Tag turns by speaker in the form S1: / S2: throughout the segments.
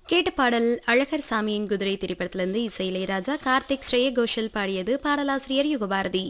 S1: கேட்ட பாடல் அழகர் சாமியின் குதிரை திரைப்படத்திலிருந்து இசை இளையராஜா கார்த்திக் ஸ்ரேய கோஷல் பாடியது பாடலாசிரியர் Yugabharathi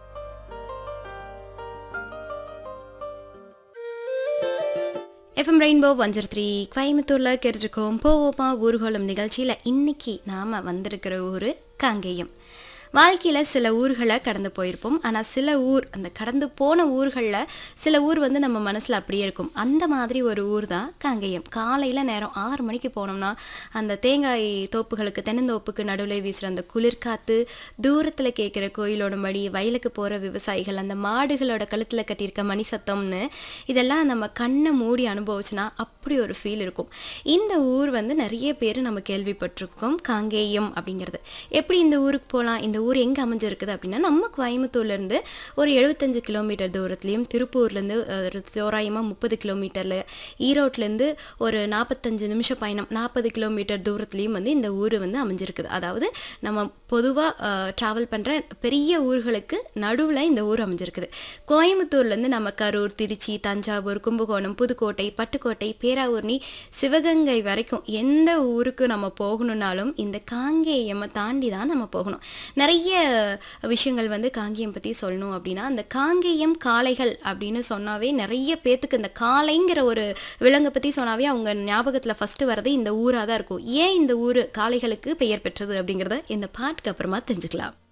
S1: FM rainbow one zero three கோயம்புத்தூரில் கேட்டுருக்கோம் போவோமா ஊர்வலம் நிகழ்ச்சியில் இன்னைக்கு நாம் வந்திருக்கிற ஊர் காங்கேயம் வாழ்க்கையில் சில ஊர்களை கடந்து போயிருப்போம் ஆனால் சில ஊர் அந்த கடந்து போன ஊர்களில் சில ஊர் வந்து நம்ம மனசில் அப்படியே இருக்கும் அந்த மாதிரி ஒரு ஊர் தான் காங்கேயம் காலையில் நேரம் ஆறு மணிக்கு போனோம்னா அந்த தேங்காய் தோப்புகளுக்கு தென்னந்தோப்புக்கு நடுவில் வீசுகிற அந்த குளிர்காத்து தூரத்தில் கேட்குற கோயிலோட மடி வயலுக்கு போகிற விவசாயிகள் அந்த மாடுகளோட கழுத்தில் கட்டியிருக்க மணி சத்தம்னு இதெல்லாம் நம்ம கண்ணை மூடி அனுபவிச்சுனா அப்படி ஒரு ஃபீல் இருக்கும் இந்த ஊர் வந்து நிறைய பேர் நம்ம கேள்விப்பட்டிருக்கோம் காங்கேயம் அப்படிங்கிறது எப்படி இந்த ஊருக்கு போகலாம் இந்த ஊர் எங்கே அமைஞ்சிருக்குது அப்படின்னா நம்ம கோயம்புத்தூர்லேருந்து ஒரு எழுபத்தஞ்சு கிலோமீட்டர் தூரத்துலையும் திருப்பூர்லேருந்து ஒரு தோராயமாக முப்பது கிலோமீட்டரில் ஈரோட்லேருந்து ஒரு நாற்பத்தஞ்சு நிமிஷம் பயணம் நாற்பது கிலோமீட்டர் தூரத்துலேயும் வந்து இந்த ஊர் வந்து அமைஞ்சிருக்குது அதாவது நம்ம பொதுவாக ட்ராவல் பண்ணுற பெரிய ஊர்களுக்கு நடுவில் இந்த ஊர் அமைஞ்சிருக்குது கோயம்புத்தூர்லேருந்து நம்ம கரூர் திருச்சி தஞ்சாவூர் கும்பகோணம் புதுக்கோட்டை பட்டுக்கோட்டை பேராவூர்னி சிவகங்கை வரைக்கும் எந்த ஊருக்கு நம்ம போகணுன்னாலும் இந்த காங்கேயமை தாண்டி தான் நம்ம போகணும் நிறைய விஷயங்கள் வந்து காங்கேயம் பற்றி சொல்லணும் அப்படின்னா அந்த காங்கேயம் காளைகள் அப்படின்னு சொன்னாவே நிறைய பேத்துக்கு இந்த காளைங்கிற ஒரு விலங்கை பற்றி சொன்னாவே அவங்க ஞாபகத்தில் ஃபஸ்ட்டு வரது இந்த ஊராக தான் இருக்கும் ஏன் இந்த ஊர் காளைகளுக்கு பெயர் பெற்றது அப்படிங்கிறத இந்த பாட்டுக்கு அப்புறமா தெரிஞ்சுக்கலாம்